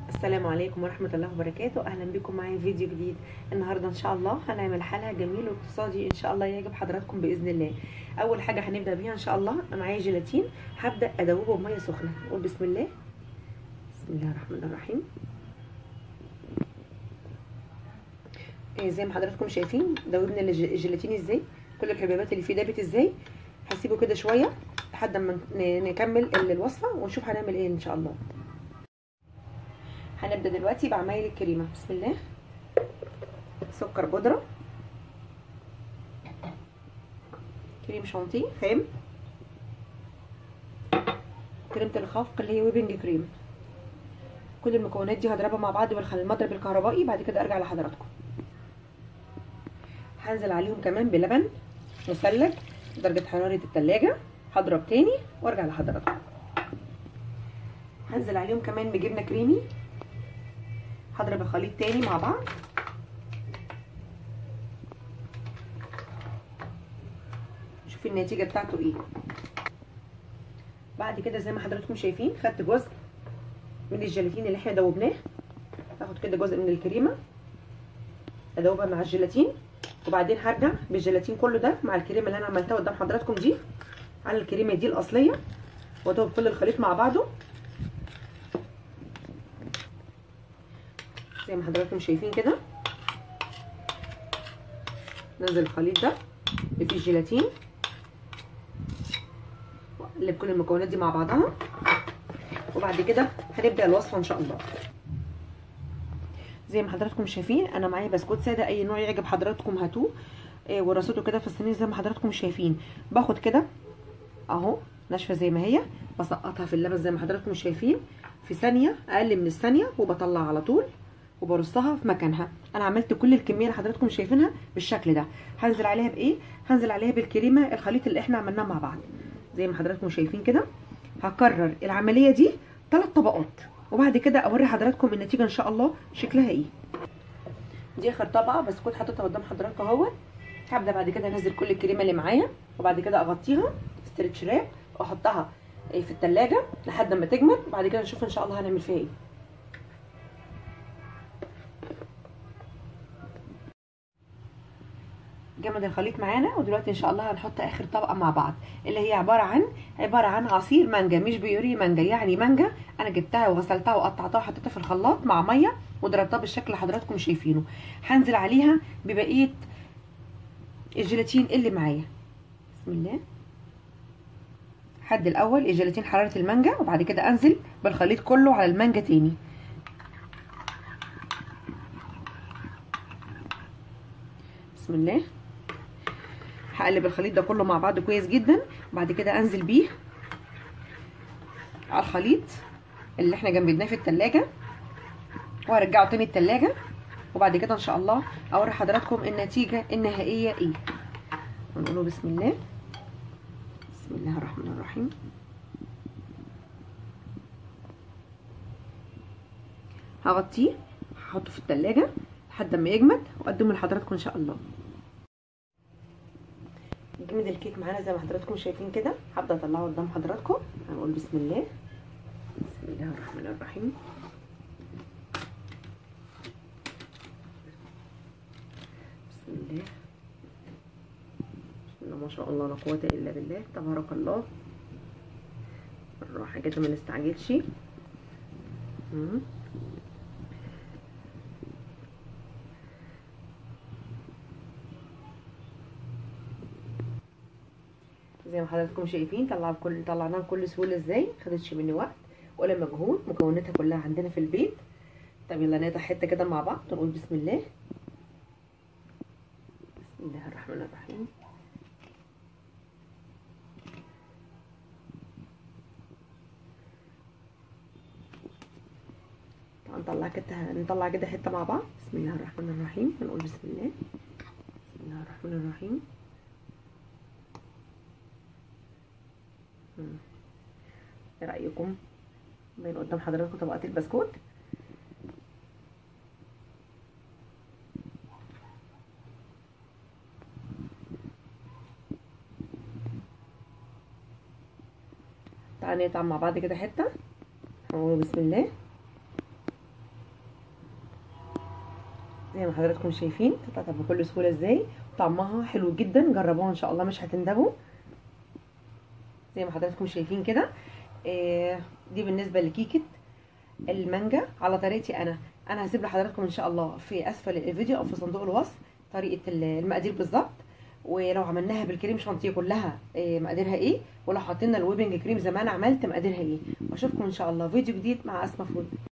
السلام عليكم ورحمة الله وبركاته أهلا بكم معايا في فيديو جديد النهاردة إن شاء الله هنعمل حلقة جميل واقتصادي إن شاء الله يعجب حضراتكم بإذن الله أول حاجة هنبدأ بيها إن شاء الله أنا معايا جيلاتين هبدأ أدوبه بمية سخنة نقول بسم الله بسم الله الرحمن الرحيم إيه زي ما حضراتكم شايفين دوبنا الجيلاتين إزاي كل الحبيبات اللي فيه دابت إزاي هسيبه كده شوية لحد ما نكمل الوصفة ونشوف هنعمل إيه إن شاء الله هنبدا دلوقتي بعمايل الكريمه بسم الله سكر بودره كريم شانتيه خام كريمه الخفق اللي هي ويبنج كريم كل المكونات دي هضربها مع بعض بالمضرب الكهربائي بعد كده ارجع لحضراتكم هنزل عليهم كمان بلبن مثلج درجه حراره التلاجة هضرب تاني وارجع لحضراتكم هنزل عليهم كمان بجبنه كريمي هضرب الخليط تاني مع بعض نشوف النتيجة بتاعته ايه بعد كده زي ما حضراتكم شايفين خدت جزء من الجيلاتين اللي احنا دوبناه هاخد كده جزء من الكريمة ادوبها مع الجيلاتين وبعدين هرجع بالجيلاتين كله ده مع الكريمة اللي انا عملتها قدام حضراتكم دي على الكريمة دي الاصلية وادوب كل الخليط مع بعضه زي ما حضراتكم شايفين كده نزل الخليط ده اللي فيه الجيلاتين واقلب كل المكونات دي مع بعضها وبعد كده هنبدا الوصفه ان شاء الله زي ما حضراتكم شايفين انا معايا بسكوت ساده اي نوع يعجب حضراتكم هاتوه إيه ورصته كده في الصينيه زي ما حضراتكم شايفين باخد كده اهو ناشفه زي ما هي بسقطها في اللبن زي ما حضراتكم شايفين في ثانيه اقل من الثانيه وبطلع على طول وبرصها في مكانها انا عملت كل الكميه اللي حضراتكم شايفينها بالشكل ده هنزل عليها بايه هنزل عليها بالكريمه الخليط اللي احنا عملناه مع بعض زي ما حضراتكم شايفين كده هكرر العمليه دي ثلاث طبقات وبعد كده اوري حضراتكم النتيجه ان شاء الله شكلها ايه دي اخر طبقه بسكوت حاططها قدام حضراتكم اهوت هبدا بعد كده انزل كل الكريمه اللي معايا وبعد كده اغطيها ستريتش راب واحطها في التلاجة لحد ما تجمد وبعد كده نشوف ان شاء الله هنعمل فيها ايه جمد الخليط معانا ودلوقتي ان شاء الله هنحط اخر طبقه مع بعض اللي هي عباره عن عباره عن عصير مانجا مش بيوري مانجا يعني مانجا انا جبتها وغسلتها وقطعتها وحطيتها في الخلاط مع ميه وضربتها بالشكل اللي حضراتكم شايفينه هنزل عليها ببقيه الجيلاتين اللي معايا بسم الله حد الاول الجيلاتين حراره المانجا وبعد كده انزل بالخليط كله على المانجا تاني بسم الله هقلب الخليط ده كله مع بعض كويس جدا وبعد كده انزل بيه على الخليط اللي احنا جمدناه في التلاجة وهرجعه تاني التلاجة وبعد كده ان شاء الله اوري حضراتكم النتيجة النهائية ايه ونقوله بسم الله بسم الله الرحمن الرحيم هغطيه هحطه في التلاجة لحد ما يجمد واقدمه لحضراتكم ان شاء الله جمد الكيك معانا زي ما حضراتكم شايفين كده هبدا اطلعه قدام حضراتكم هنقول بسم الله بسم الله الرحمن الرحيم بسم الله بسم الله ما شاء الله لا قوه الا بالله تبارك الله بالراحه كده ما نستعجلش زي ما حضراتكم شايفين طلع بكل طلعناها بكل سهوله ازاي خدتش مني وقت ولا مجهود مكوناتها كلها عندنا في البيت طب يلا نقطع حته كده مع بعض ونقول بسم الله بسم الله الرحمن الرحيم نطلع كده نطلع كده حته مع بعض بسم الله الرحمن الرحيم هنقول بسم الله بسم الله الرحمن الرحيم ايه رايكم باين قدام حضراتكم طبقات البسكوت تعالى نقطع مع بعض كده حته هنقول بسم الله زي ما حضراتكم شايفين تتقطع بكل سهوله ازاي طعمها حلو جدا جربوها ان شاء الله مش هتندبوا زي ما حضراتكم شايفين كده آه دي بالنسبه لكيكه المانجا على طريقتي انا انا هسيب لحضراتكم ان شاء الله في اسفل الفيديو او في صندوق الوصف طريقه المقادير بالظبط ولو عملناها بالكريم شانتيه كلها آه مقاديرها ايه ولو حطينا الويبنج كريم زي ما انا عملت مقاديرها ايه واشوفكم ان شاء الله فيديو جديد مع اسماء فود